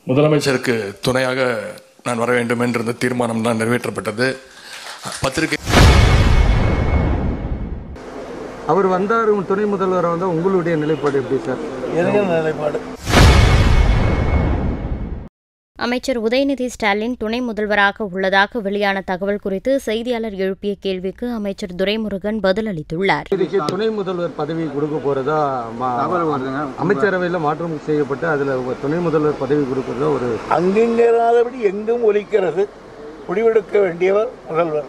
முதலமைச்சருக்கு துணையாக நான் வர வேண்டும் என்ற இந்த தீர்மானம் தான் நிறைவேற்றப்பட்டது பத்திரிகை அவர் வந்தார் துணை முதல்வர் வந்தால் உங்களுடைய நிலைப்பாடு எப்படி சார் எதுங்க நிலைப்பாடு அமைச்சர் உதயநிதி ஸ்டாலின் துணை முதல்வராக உள்ளதாக வெளியான தகவல் குறித்து செய்தியாளர் எழுப்பிய கேள்விக்கு அமைச்சர் துரைமுருகன் பதிலளித்துள்ளார் இதுக்கு துணை முதல்வர் பதவி கொடுக்க போறதா அமைச்சரவையில் மாற்றம் செய்யப்பட்டு அதுல ஒரு துணை முதல்வர் பதவி கொடுக்கறதா ஒரு அங்கிங்கராதபடி எங்கும் ஒலிக்கிறது முடிவெடுக்க வேண்டியவர் முதல்வர்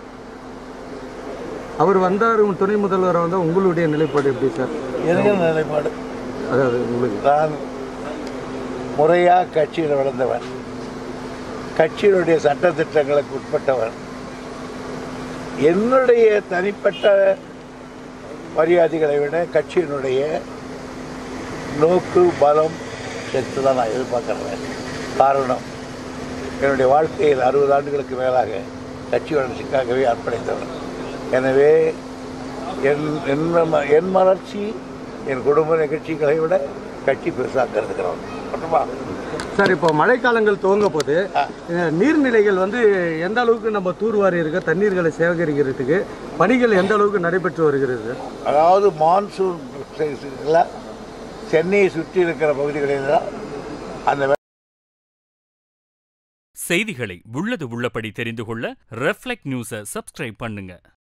அவர் வந்தார் துணை முதல்வர் வந்தால் உங்களுடைய நிலைப்பாடு எப்படி சார் எதுங்க நிலைப்பாடு அதாவது உங்களுக்கு நான் முறையாக கட்சியில் வளர்ந்தவன் கட்சியினுடைய சட்டத்திட்டங்களுக்கு உட்பட்டவன் என்னுடைய தனிப்பட்ட மரியாதைகளை விட கட்சியினுடைய நோக்கு பலம் சக்தி தான் நான் எதிர்பார்க்குறேன் காரணம் என்னுடைய வாழ்க்கையில் அறுபது ஆண்டுகளுக்கு மேலாக கட்சி வளர்ச்சிக்காகவே அர்ப்பணித்தவன் எனவே என் என் ம- என் மலர்ச்சி என் குடும்ப நிகழ்ச்சிகளை விட கட்சி பெருசாக கருதுகிறோம் மட்டுமா சார் இப்போ மழைக்காலங்கள் துவங்க போது அஹ், நீர்நிலைகள் வந்து எந்த அளவுக்கு நம்ம தூர்வாரி இருக்க தண்ணீர்களை சேகரிக்கிறதுக்கு பணிகள் எந்த அளவுக்கு நடைபெற்று வருகிறது அதாவது மான்சூன் சீசன்ல சென்னையை சுற்றி இருக்கிற பகுதிகளில் தான் அந்த வெ- செய்திகளை உள்ளது உள்ளபடி தெரிந்து கொள்ள ரெஃப்ளெக்ட் நியூஸை சப்ஸ்கிரைப் பண்ணுங்க